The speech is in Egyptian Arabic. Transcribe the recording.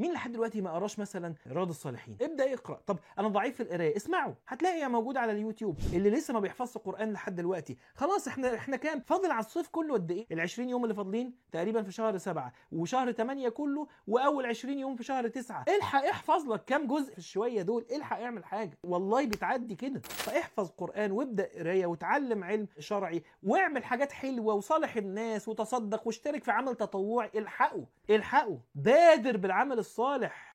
مين لحد دلوقتي ما قراش مثلا رياض الصالحين ابدا اقرا طب انا ضعيف في القرايه اسمعه هتلاقيها موجوده على اليوتيوب اللي لسه ما بيحفظش قران لحد دلوقتي خلاص احنا احنا كام فاضل على الصيف كله قد ايه ال 20 يوم اللي فاضلين تقريبا في شهر سبعة وشهر 8 كله واول 20 يوم في شهر تسعة الحق احفظ لك كام جزء في الشويه دول الحق اعمل حاجه والله بتعدي كده فاحفظ قران وابدا قرايه وتعلم علم شرعي واعمل حاجات حلوه وصالح الناس وتصدق واشترك في عمل تطوعي الحقوا الحقوا بادر بالعمل الصالح